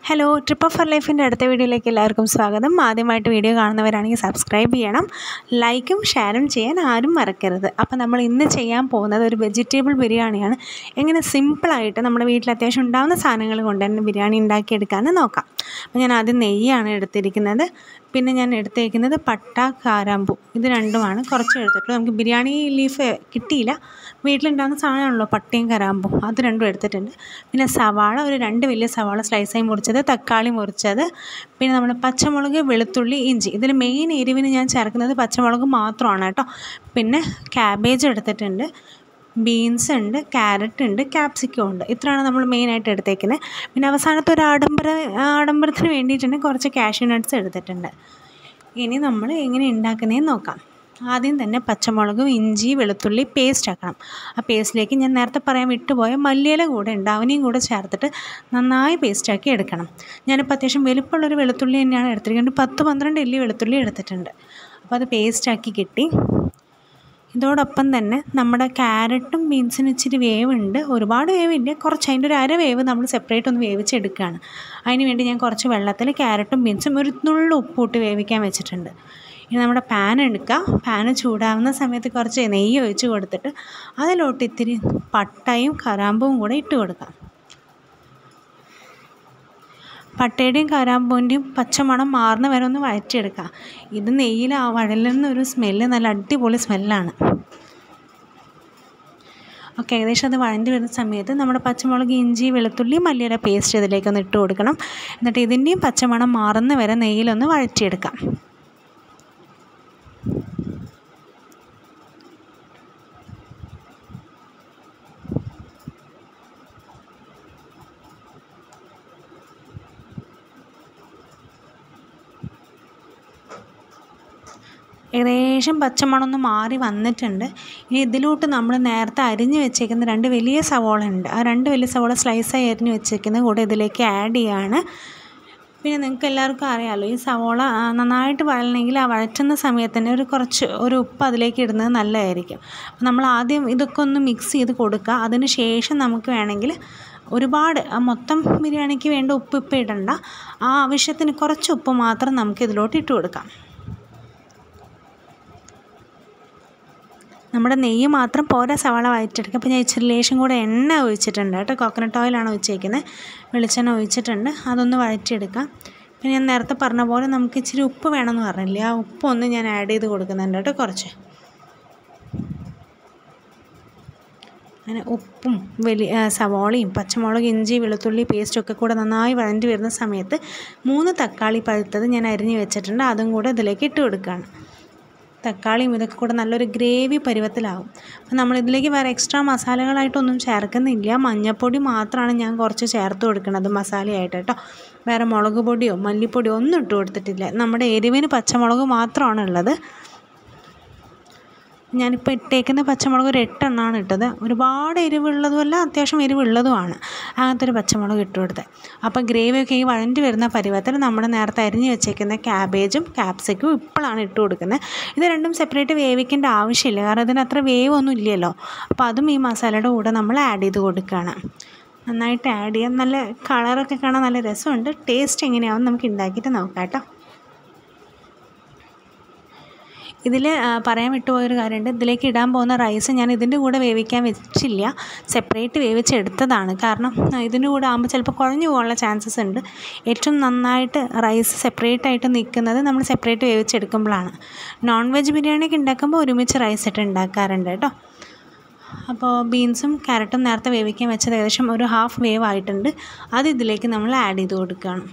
hello trip of ലൈഫിൻ്റെ അടുത്ത വീഡിയോയിലേക്ക് എല്ലാവർക്കും സ്വാഗതം ആദ്യമായിട്ട് വീഡിയോ കാണുന്നവരാണെങ്കിൽ സബ്സ്ക്രൈബ് ചെയ്യണം ലൈക്കും ഷെയറും ചെയ്യാൻ ആരും മറക്കരുത് അപ്പോൾ നമ്മൾ ഇന്ന് ചെയ്യാൻ പോകുന്നത് ഒരു വെജിറ്റബിൾ ബിരിയാണിയാണ് എങ്ങനെ സിമ്പിളായിട്ട് നമ്മുടെ വീട്ടിൽ അത്യാവശ്യം ഉണ്ടാകുന്ന സാധനങ്ങൾ കൊണ്ട് തന്നെ ബിരിയാണി ഉണ്ടാക്കിയെടുക്കാമെന്ന് നോക്കാം അപ്പോൾ ഞാൻ ആദ്യം നെയ്യാണ് എടുത്തിരിക്കുന്നത് പിന്നെ ഞാൻ എടുത്തേക്കുന്നത് പട്ട കാരാമ്പു ഇത് രണ്ടുമാണ് കുറച്ച് എടുത്തിട്ടുള്ളൂ നമുക്ക് ബിരിയാണി ലീഫ് കിട്ടിയില്ല വീട്ടിലുണ്ടാകുന്ന സാധനമാണല്ലോ പട്ടയും കരാമ്പും അത് രണ്ടും എടുത്തിട്ടുണ്ട് പിന്നെ സവാള ഒരു രണ്ട് വലിയ സവാള സ്ലൈസായി മുറിച്ചത് തക്കാളി മുറിച്ചത് പിന്നെ നമ്മൾ പച്ചമുളക് വെളുത്തുള്ളി ഇഞ്ചി ഇതിൽ മെയിൻ എരിവിന് ഞാൻ ചേർക്കുന്നത് പച്ചമുളക് മാത്രമാണ് കേട്ടോ പിന്നെ ക്യാബേജ് എടുത്തിട്ടുണ്ട് ബീൻസ് ഉണ്ട് ക്യാരറ്റ് ഉണ്ട് ക്യാപ്സിക്കം ഉണ്ട് ഇത്രയാണ് നമ്മൾ മെയിനായിട്ട് എടുത്തേക്കുന്നത് പിന്നെ അവസാനത്തെ ഒരു ആഡംബര ആഡംബരത്തിന് വേണ്ടിയിട്ടുണ്ട് കുറച്ച് കാഷ്യൂ നട്ട്സ് എടുത്തിട്ടുണ്ട് ഇനി നമ്മൾ എങ്ങനെ ഉണ്ടാക്കുന്നതെന്ന് നോക്കാം ആദ്യം തന്നെ പച്ചമുളകും ഇഞ്ചി വെളുത്തുള്ളി പേസ്റ്റ് ആക്കണം ആ പേസ്റ്റിലേക്ക് ഞാൻ നേരത്തെ പറയാൻ വിട്ടുപോയ മല്ലിയില കൂടെ ഉണ്ട് അവനെയും കൂടെ ചേർത്തിട്ട് നന്നായി പേസ്റ്റാക്കി എടുക്കണം ഞാനിപ്പോൾ അത്യാവശ്യം വലുപ്പമുള്ളൊരു വെളുത്തുള്ളി തന്നെയാണ് എടുത്തിരിക്കുന്നത് പത്ത് പന്ത്രണ്ട് ഇല്ലി വെളുത്തുള്ളി എടുത്തിട്ടുണ്ട് അപ്പോൾ അത് പേസ്റ്റാക്കി കിട്ടി ഇതോടൊപ്പം തന്നെ നമ്മുടെ ക്യാരറ്റും ബീൻസിനും ഇച്ചിരി വേവുണ്ട് ഒരുപാട് വേവില്ല കുറച്ച് അതിൻ്റെ ഒരു അര വേവ് നമ്മൾ സെപ്പറേറ്റ് ഒന്ന് വേവിച്ചെടുക്കുകയാണ് അതിന് വേണ്ടി ഞാൻ കുറച്ച് വെള്ളത്തിൽ ക്യാരറ്റും ബീൻസും ഒരു നുള്ളു ഉപ്പൂട്ട് വേവിക്കാൻ വെച്ചിട്ടുണ്ട് ഇനി നമ്മുടെ പാൻ എടുക്കുക പാന് ചൂടാവുന്ന സമയത്ത് കുറച്ച് നെയ്യ് ഒഴിച്ച് കൊടുത്തിട്ട് അതിലോട്ട് ഇത്തിരി പട്ടയും കറാമ്പും കൂടെ ഇട്ട് കൊടുക്കാം പട്ടയുടെയും കരാമ്പൂൻ്റെയും പച്ചമണം മാറുന്ന വരെ ഒന്ന് വഴറ്റിയെടുക്കുക ഇത് നെയ്യിൽ ആ വഴലുന്ന ഒരു സ്മെല്ല് നല്ല അടിപൊളി സ്മെല്ലാണ് ഓക്കെ ഏകദേശം അത് വഴണ്ടി വരുന്ന സമയത്ത് നമ്മുടെ പച്ചമുളക് ഇഞ്ചി വെളുത്തുള്ളി മല്ലിയുടെ പേസ്റ്റ് ഇതിലേക്കൊന്ന് ഇട്ട് കൊടുക്കണം എന്നിട്ട് ഇതിൻ്റെയും പച്ചമണം മാറുന്ന വരെ നെയ്യിലൊന്ന് വഴറ്റിയെടുക്കാം ഏകദേശം പച്ചമണമൊന്ന് മാറി വന്നിട്ടുണ്ട് ഇനി ഇതിലോട്ട് നമ്മൾ നേരത്തെ അരിഞ്ഞ് വെച്ചേക്കുന്ന രണ്ട് വലിയ സവോള ഉണ്ട് ആ രണ്ട് വലിയ സവോള സ്ലൈസായി അരിഞ്ഞ് വെച്ചേക്കുന്നത് കൂടെ ഇതിലേക്ക് ആഡ് ചെയ്യാണ് പിന്നെ നിങ്ങൾക്ക് എല്ലാവർക്കും അറിയാമല്ലോ ഈ സവോള നന്നായിട്ട് വഴലണമെങ്കിൽ ആ വഴറ്റുന്ന സമയത്ത് തന്നെ ഒരു കുറച്ച് ഒരു ഉപ്പ് അതിലേക്ക് ഇടുന്നത് നല്ലതായിരിക്കും അപ്പോൾ നമ്മൾ ആദ്യം ഇതൊക്കെ ഒന്ന് മിക്സ് ചെയ്ത് കൊടുക്കുക അതിന് ശേഷം നമുക്ക് വേണമെങ്കിൽ ഒരുപാട് മൊത്തം ബിരിയാണിക്ക് വേണ്ട ഉപ്പ് ഇപ്പം ഇടണ്ട ആ ആവശ്യത്തിന് കുറച്ച് ഉപ്പ് മാത്രം നമുക്ക് ഇതിലോട്ട് ഇട്ട് കൊടുക്കാം നമ്മുടെ നെയ്യ് മാത്രം പോരാ സവാള വഴറ്റെടുക്കുക അപ്പോൾ ഞാൻ ഇച്ചിരി ലേശം കൂടെ എണ്ണ ഒഴിച്ചിട്ടുണ്ട് കേട്ടോ കോക്കനട്ട് ഓയിലാണ് ഒഴിച്ചേക്കുന്നത് വെളിച്ചെണ്ണ ഒഴിച്ചിട്ടുണ്ട് അതൊന്ന് വഴറ്റിയെടുക്കാം പിന്നെ ഞാൻ നേരത്തെ പറഞ്ഞ പോലെ നമുക്ക് ഇച്ചിരി ഉപ്പ് വേണമെന്ന് പറഞ്ഞില്ലേ ആ ഉപ്പ് ഒന്ന് ഞാൻ ആഡ് ചെയ്ത് കൊടുക്കുന്നുണ്ട് കേട്ടോ കുറച്ച് അങ്ങനെ ഉപ്പും വലിയ സവാളയും പച്ചമുളക് ഇഞ്ചി വെളുത്തുള്ളി പേസ്റ്റൊക്കെ കൂടെ നന്നായി വഴണ്ടി വരുന്ന സമയത്ത് മൂന്ന് തക്കാളി പഴുത്തത് ഞാൻ അരിഞ്ഞ് വെച്ചിട്ടുണ്ട് അതും കൂടെ ഇതിലേക്ക് ഇട്ട് കൊടുക്കുകയാണ് തക്കാളിയും ഇതൊക്കെ കൂടെ നല്ലൊരു ഗ്രേവി പരുവത്തിലാവും അപ്പോൾ നമ്മളിതിലേക്ക് വേറെ എക്സ്ട്രാ മസാലകളായിട്ടൊന്നും ചേർക്കുന്നില്ല മഞ്ഞൾപ്പൊടി മാത്രമാണ് ഞാൻ കുറച്ച് ചേർത്ത് കൊടുക്കുന്നത് മസാലയായിട്ട് കേട്ടോ വേറെ മുളക് പൊടിയോ മല്ലിപ്പൊടിയോ ഒന്നും ഇട്ട് കൊടുത്തിട്ടില്ല നമ്മുടെ എരിവിന് പച്ചമുളക് മാത്രമാണ് ഉള്ളത് ഞാനിപ്പോൾ ഇട്ടേക്കുന്ന പച്ചമുളക് ഒരു എട്ടെണ്ണമാണ് ഇട്ടത് ഒരുപാട് എരിവുള്ളതുമല്ല അത്യാവശ്യം എരിവുള്ളതുമാണ് അങ്ങനത്തെ ഒരു പച്ചമുളക് ഇട്ട് കൊടുത്തത് അപ്പോൾ ഗ്രേവിയൊക്കെ ഈ വഴണ്ടി വരുന്ന പരുവത്തിൽ നമ്മൾ നേരത്തെ അരിഞ്ഞ് വെച്ചേക്കുന്ന ക്യാബേജും ക്യാപ്സിക്കും ഇപ്പോഴാണ് ഇട്ട് കൊടുക്കുന്നത് ഇത് രണ്ടും സെപ്പറേറ്റ് വേവിക്കേണ്ട ആവശ്യമില്ല കാരണം ഇതിന് അത്ര വേവൊന്നും ഇല്ലല്ലോ അപ്പോൾ അതും ഈ മസാലയുടെ കൂടെ നമ്മൾ ആഡ് ചെയ്ത് കൊടുക്കുകയാണ് നന്നായിട്ട് ആഡ് ചെയ്യാം നല്ല കളറൊക്കെ കാണാൻ നല്ല രസമുണ്ട് ടേസ്റ്റ് എങ്ങനെയാവും നമുക്ക് ഉണ്ടാക്കിയിട്ട് നോക്കാം കേട്ടോ ഇതിൽ പറയാൻ വിട്ടുപോയൊരു കാര്യമുണ്ട് ഇതിലേക്ക് ഇടാൻ പോകുന്ന റൈസ് ഞാൻ ഇതിൻ്റെ കൂടെ വേവിക്കാൻ വെച്ചില്ല സെപ്പറേറ്റ് വേവിച്ചെടുത്തതാണ് കാരണം ഇതിൻ്റെ കൂടെ ആകുമ്പോൾ ചിലപ്പോൾ കുഴഞ്ഞു പോകാനുള്ള ചാൻസസ് ഉണ്ട് ഏറ്റവും നന്നായിട്ട് റൈസ് സെപ്പറേറ്റ് ആയിട്ട് നിൽക്കുന്നത് നമ്മൾ സെപ്പറേറ്റ് വേവിച്ചെടുക്കുമ്പോഴാണ് നോൺ വെജ് ബിരിയാണിയൊക്കെ ഉണ്ടാക്കുമ്പോൾ ഒരുമിച്ച് റൈസ് ഇട്ട് ഉണ്ടാക്കാറുണ്ട് കേട്ടോ അപ്പോൾ ബീൻസും ക്യാരറ്റും നേരത്തെ വേവിക്കാൻ വെച്ചത് ഏകദേശം ഒരു ഹാഫ് വേവ് ആയിട്ടുണ്ട് അത് ഇതിലേക്ക് നമ്മൾ ആഡ് ചെയ്ത് കൊടുക്കുകയാണ്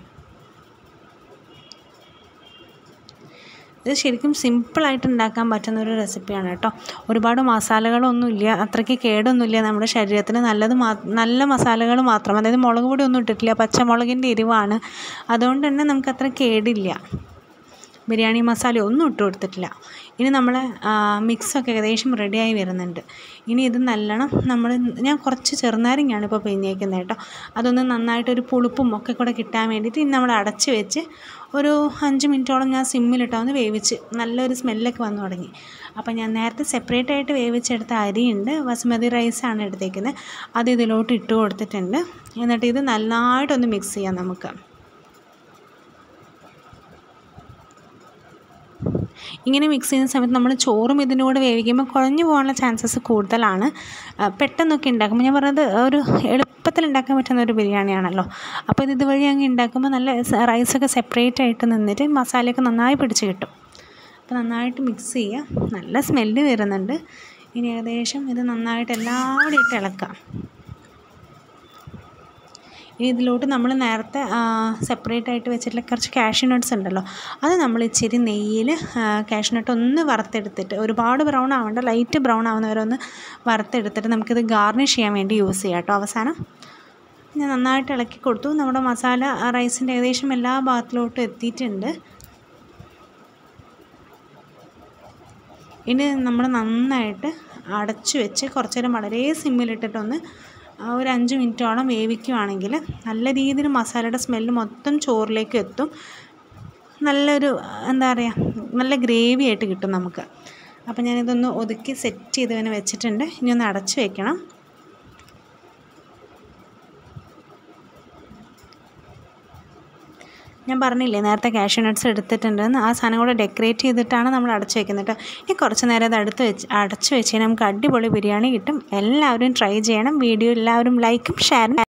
ഇത് ശരിക്കും സിമ്പിളായിട്ട് ഉണ്ടാക്കാൻ പറ്റുന്ന ഒരു റെസിപ്പിയാണ് കേട്ടോ ഒരുപാട് മസാലകളൊന്നുമില്ല അത്രയ്ക്ക് കേടൊന്നുമില്ല നമ്മുടെ ശരീരത്തിന് നല്ലത് മാ നല്ല മസാലകൾ മാത്രം അതായത് മുളക് പൊടി ഒന്നും ഇട്ടിട്ടില്ല പച്ചമുളകിൻ്റെ എരിവാണ് അതുകൊണ്ട് തന്നെ നമുക്ക് അത്ര കേടില്ല ബിരിയാണി മസാല ഒന്നും ഇട്ട് കൊടുത്തിട്ടില്ല ഇനി നമ്മൾ മിക്സൊക്കെ ഏകദേശം റെഡിയായി വരുന്നുണ്ട് ഇനി ഇത് നല്ലോണം നമ്മൾ ഞാൻ കുറച്ച് ചെറുനാരങ്ങയാണ് ഇപ്പോൾ പിഴിഞ്ഞേക്കുന്നത് കേട്ടോ അതൊന്ന് നന്നായിട്ടൊരു പുളിപ്പും ഒക്കെ കൂടെ കിട്ടാൻ വേണ്ടിയിട്ട് ഇനി നമ്മൾ അടച്ച് വെച്ച് ഒരു അഞ്ച് മിനിറ്റോളം ഞാൻ സിമ്മിലിട്ടാന്ന് വേവിച്ച് നല്ലൊരു സ്മെല്ലൊക്കെ വന്നു തുടങ്ങി അപ്പോൾ ഞാൻ നേരത്തെ സെപ്പറേറ്റ് ആയിട്ട് വേവിച്ചെടുത്ത അരിയുണ്ട് ബസുമതി റൈസാണ് എടുത്തേക്കുന്നത് അത് ഇതിലോട്ട് ഇട്ട് കൊടുത്തിട്ടുണ്ട് എന്നിട്ട് ഇത് നന്നായിട്ടൊന്ന് മിക്സ് ചെയ്യാം നമുക്ക് ഇങ്ങനെ മിക്സ് ചെയ്യുന്ന സമയത്ത് നമ്മൾ ചോറും ഇതിൻ്റെ കൂടെ വേവിക്കുമ്പോൾ കുഴഞ്ഞു പോകാനുള്ള ചാൻസസ് കൂടുതലാണ് ആ, പെട്ടെന്നൊക്കെ ഉണ്ടാക്കുമ്പോൾ ഞാൻ പറഞ്ഞത് ഒരു എളുപ്പത്തിൽ ഉണ്ടാക്കാൻ പറ്റുന്ന ഒരു ബിരിയാണിയാണല്ലോ അപ്പോൾ ഇത് ഇതുവഴി അങ്ങ് ഉണ്ടാക്കുമ്പോൾ നല്ല സ- റൈസൊക്കെ സെപ്പറേറ്റ് ആയിട്ട് നിന്നിട്ട് മസാലയൊക്കെ നന്നായി പിടിച്ച് കിട്ടും അപ്പോൾ നന്നായിട്ട് മിക്സ് ചെയ്യുക നല്ല സ്മെല്ല് വരുന്നുണ്ട് ഇനി ഏകദേശം ഇത് നന്നായിട്ട് എല്ലാവരും ഇട്ട് ഇളക്കാം ഇനി ഇതിലോട്ട് നമ്മൾ നേരത്തെ സെപ്പറേറ്റ് ആയിട്ട് വെച്ചിട്ടുള്ള കുറച്ച് കാഷ്യൂ നട്ട്സ് ഉണ്ടല്ലോ അത് നമ്മൾ ഇച്ചിരി നെയ്യിൽ കാഷ്യൂ നട്ട് ഒന്ന് വറുത്തെടുത്തിട്ട് ഒരുപാട് ബ്രൗൺ ആവണ്ട ലൈറ്റ് ബ്രൗൺ ആവുന്നവരെ ഒന്ന് വറുത്തെടുത്തിട്ട് നമുക്കിത് ഗാർണിഷ് ചെയ്യാൻ വേണ്ടി യൂസ് ചെയ്യാം കേട്ടോ അവസാനം ഞാൻ നന്നായിട്ട് ഇളക്കി കൊടുത്തു നമ്മുടെ മസാല റൈസിൻ്റെ ഏകദേശം എല്ലാ ഭാഗത്തിലോട്ടും എത്തിയിട്ടുണ്ട് ഇനി നമ്മൾ നന്നായിട്ട് അടച്ചു വെച്ച് കുറച്ച് നേരം വളരെ സിമ്മിലിട്ടിട്ടൊന്ന് ആ ഒരു അഞ്ച് മിനിറ്റോളം വേവിക്കുവാണെങ്കിൽ നല്ല രീതിയിൽ മസാലയുടെ സ്മെല്ല് മൊത്തം ചോറിലേക്ക് എത്തും നല്ലൊരു എന്താ പറയുക നല്ല ഗ്രേവി ആയിട്ട് കിട്ടും നമുക്ക് അപ്പോൾ ഞാനിതൊന്ന് ഒതുക്കി സെറ്റ് ചെയ്ത് ഇങ്ങനെ വെച്ചിട്ടുണ്ട് ഇനി ഒന്ന് അടച്ച് വെക്കണം ഞാൻ പറഞ്ഞില്ലേ നേരത്തെ കാഷ്യൂ നട്ട്സ് എടുത്തിട്ടുണ്ടെന്ന് ആ സാധനം കൂടെ ഡെക്കറേറ്റ് ചെയ്തിട്ടാണ് നമ്മൾ അടച്ചു വെക്കുന്നത് കേട്ടോ ഇനി കുറച്ച് നേരം അത് അടുത്ത് വെച്ച് അടച്ചു വെച്ച് കഴിഞ്ഞാൽ നമുക്ക് അടിപൊളി ബിരിയാണി കിട്ടും എല്ലാവരും ട്രൈ ചെയ്യണം വീഡിയോ എല്ലാവരും ലൈക്കും ഷെയറും